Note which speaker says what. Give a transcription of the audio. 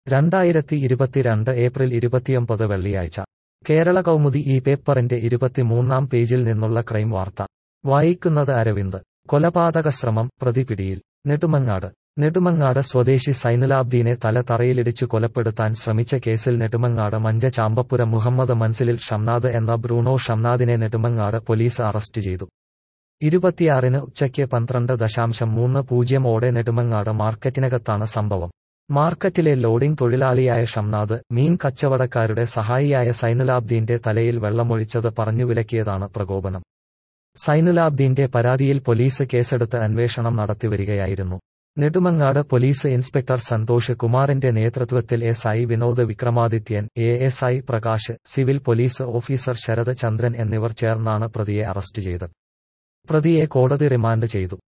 Speaker 1: രണ്ടായിരത്തി ഇരുപത്തിരണ്ട് ഏപ്രിൽ ഇരുപത്തിയൊമ്പത് വെള്ളിയാഴ്ച കേരള കൗമുദി ഈ പേപ്പറിന്റെ ഇരുപത്തിമൂന്നാം പേജിൽ നിന്നുള്ള ക്രൈം വാർത്ത വായിക്കുന്നത് അരവിന്ദ് കൊലപാതക ശ്രമം പ്രതി പിടിയിൽ നെടുമങ്ങാട് നെടുമങ്ങാട് സ്വദേശി സൈനുലാബ്ദീനെ തല തറയിലിടിച്ചു കൊലപ്പെടുത്താൻ ശ്രമിച്ച കേസിൽ നെടുമങ്ങാട് മഞ്ച ചാമ്പപ്പുര മുഹമ്മദ് മൻസിലിൽ ഷംനാദ് എന്ന ബ്രൂണോ ഷംനാദിനെ നെടുമങ്ങാട് പോലീസ് അറസ്റ്റ് ചെയ്തു ഇരുപത്തിയാറിന് ഉച്ചയ്ക്ക് പന്ത്രണ്ട് ദശാംശം മൂന്ന് പൂജ്യം ഓടെ നെടുമങ്ങാട് മാർക്കറ്റിനകത്താണ് സംഭവം മാർക്കറ്റിലെ ലോഡിംഗ് തൊഴിലാളിയായ ഷംനാദ് മീൻ കച്ചവടക്കാരുടെ സഹായിയായ സൈനുലാബ്ദീന്റെ തലയിൽ വെള്ളമൊഴിച്ചത് പറഞ്ഞു വിലക്കിയതാണ് പ്രകോപനം സൈനുലാബ്ദീന്റെ പരാതിയിൽ പോലീസ് കേസെടുത്ത് അന്വേഷണം നടത്തിവരികയായിരുന്നു നെടുമങ്ങാട് പോലീസ് ഇൻസ്പെക്ടർ സന്തോഷ് കുമാറിന്റെ നേതൃത്വത്തിൽ S I Vinod Vikramadithyan A S I Prakash civil police officer Sarath Chandran എന്നിവർ ചേർന്നാണ് പ്രതിയെ അറസ്റ്റ് ചെയ്തത് പ്രതിയെ കോടതി റിമാൻഡ് ചെയ്തു